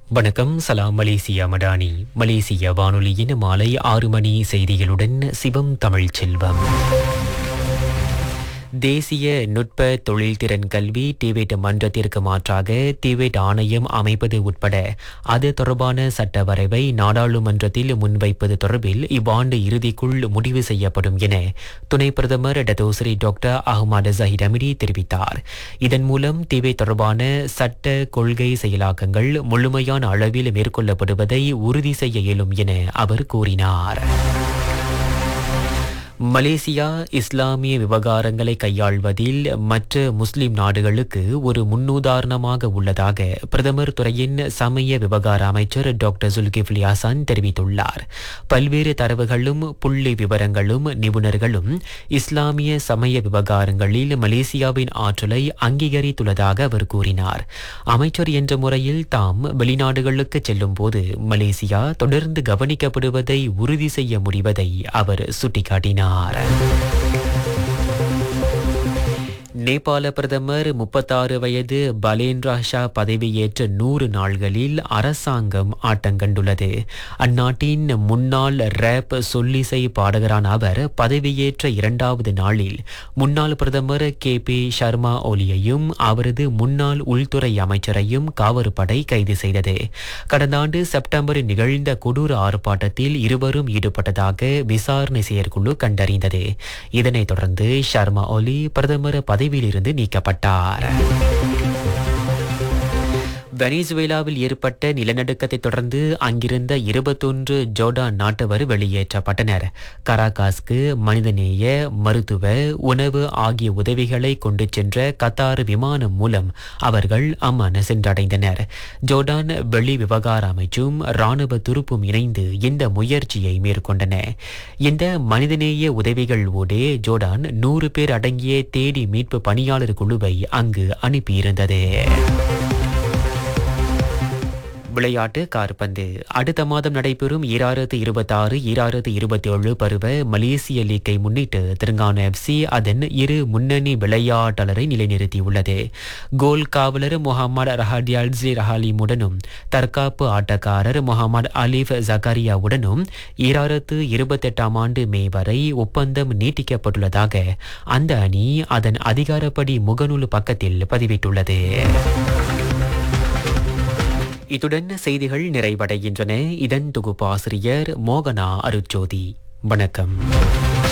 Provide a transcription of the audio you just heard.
வணக்கம் சலாம் மலேசியா மடானி மலேசிய வானொலியின் மாலை ஆறு மணி செய்திகளுடன் சிவம் தமிழ் செல்வம் தேசிய நுட்ப தொழில்திறன் கல்வி டிவேட் மன்றத்திற்கு மாற்றாக டிவேட் ஆணையம் அமைப்பது உட்பட அது தொடர்பான சட்ட வரைவை நாடாளுமன்றத்தில் முன்வைப்பது தொடர்பில் இவ்வாண்டு இறுதிக்குள் முடிவு செய்யப்படும் என துணை பிரதமர் Dato Sri doctor Ahmad Zahid Hamidi தெரிவித்தார் இதன் மூலம் டிவேட் தொடர்பான சட்ட கொள்கை செயலாக்கங்கள் முழுமையான அளவில் மேற்கொள்ளப்படுவதை உறுதி செய்ய இயலும் என அவர் கூறினார் மலேசியா இஸ்லாமிய விவகாரங்களை கையாள்வதில் மற்ற முஸ்லிம் நாடுகளுக்கு ஒரு முன்னுதாரணமாக உள்ளதாக பிரதமர் துறையின் சமய விவகார அமைச்சர் டாக்டர் சுல்கிஃப்லி ஹசான் தெரிவித்துள்ளார் பல்வேறு தரவுகளும் புள்ளி விவரங்களும் நிபுணர்களும் இஸ்லாமிய சமய விவகாரங்களில் மலேசியாவின் ஆற்றலை அங்கீகரித்துள்ளதாக அவர் கூறினார் அமைச்சர் என்ற முறையில் தாம் வெளிநாடுகளுக்கு செல்லும் போது மலேசியா தொடர்ந்து கவனிக்கப்படுவதை உறுதி செய்ய முடிவதை அவர் சுட்டிக்காட்டினார் நேபாள பிரதமர் முப்பத்தாறு வயது பலேந்திரா ஷா பதவியேற்ற நூறு நாள்களில் அரசாங்கம் ஆட்டங்கண்டுள்ளது அந்நாட்டின் முன்னாள் ரேப் சொல்லிசை பாடகரான அவர் பதவியேற்ற இரண்டாவது நாளில் முன்னாள் பிரதமர் கே பி சர்மா ஒலியையும் அவரது முன்னாள் உள்துறை அமைச்சரையும் காவற்படை கைது செய்தது கடந்த ஆண்டு செப்டம்பரில் நிகழ்ந்த கொடூர ஆர்ப்பாட்டத்தில் இருவரும் ஈடுபட்டதாக விசாரணை செயற்குழு கண்டறிந்தது இதனைத் தொடர்ந்து சர்மா ஒலி பிரதமர் பதவியிலிருந்து நீக்கப்பட்டார் வெனிசுவேலாவில் ஏற்பட்ட நிலநடுக்கத்தை தொடர்ந்து அங்கிருந்த இருபத்தொன்று ஜோர்டான் நாட்டவர் வெளியேற்றப்பட்டனர் கராகாஸ்க்கு மனிதநேய மருத்துவ உணவு ஆகிய உதவிகளை கொண்டு சென்ற கத்தார் விமானம் மூலம் அவர்கள் அம்மான சென்றடைந்தனர் ஜோர்டான் வெளி விவகார அமைச்சும் ராணுவ துருப்பும் இணைந்து இந்த முயற்சியை மேற்கொண்டன இந்த மனிதநேய உதவிகள் ஊடே ஜோர்டான் நூறு பேர் அடங்கிய தேடி மீட்பு பணியாளர் குழுவை அங்கு அனுப்பியிருந்தது விளையாட்டு கார்பந்து அடுத்த மாதம் நடைபெறும் ஈராயிரத்து இருபத்தாறு ஈராயிரத்து இருபத்தி ஏழு பருவ மலேசிய லீக்கை முன்னிட்டு தெலுங்கானா எஃப்சி அதன் இரு முன்னணி விளையாட்டாளரை நிலைநிறுத்தியுள்ளது கோல் காவலர் முகமது ரஹாடியால்ஜி ரஹாலிமுடனும் தற்காப்பு ஆட்டக்காரர் முகமது அலிஃப் ஜகாரியாவுடனும் ஈராயிரத்து இருபத்தெட்டாம் ஆண்டு மே வரை ஒப்பந்தம் நீட்டிக்கப்பட்டுள்ளதாக அந்த அணி அதன் அதிகாரப்படி முகநூல் பக்கத்தில் பதிவிட்டுள்ளது இத்துடன் செய்திகள் நிறைவடைகின்றன இதன் தொகுப்பாசிரியர் மோகனா அருட்ஜோதி வணக்கம்